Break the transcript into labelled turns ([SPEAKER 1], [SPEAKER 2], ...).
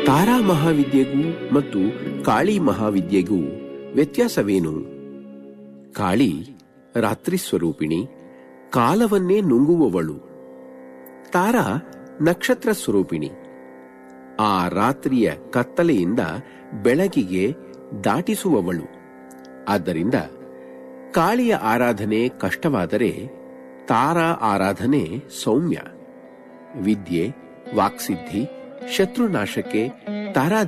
[SPEAKER 1] ತಾರಾ ಮಹಾವಿದ್ಯೆಗೂ ಮತ್ತು ಕಾಳಿ ಮಹಾವಿದ್ಯೆಗೂ ವ್ಯತ್ಯಾಸವೇನು ಕಾಳಿ ರಾತ್ರಿ ಸ್ವರೂಪಿಣಿ ಕಾಲವನ್ನೇ ನುಂಗುವವಳು ತಾರಾ ನಕ್ಷತ್ರ ಸ್ವರೂಪಿಣಿ ಆ ರಾತ್ರಿಯ ಕತ್ತಲೆಯಿಂದ ಬೆಳಕಿಗೆ ದಾಟಿಸುವವಳು ಆದ್ದರಿಂದ ಕಾಳಿಯ ಆರಾಧನೆ ಕಷ್ಟವಾದರೆ ತಾರಾ ಆರಾಧನೆ ಸೌಮ್ಯ ವಿದ್ಯೆ ವಾಕ್ಸಿದ್ಧಿ ಶತ್ರುನಾಶಕ್ಕೆ ತಾರಾ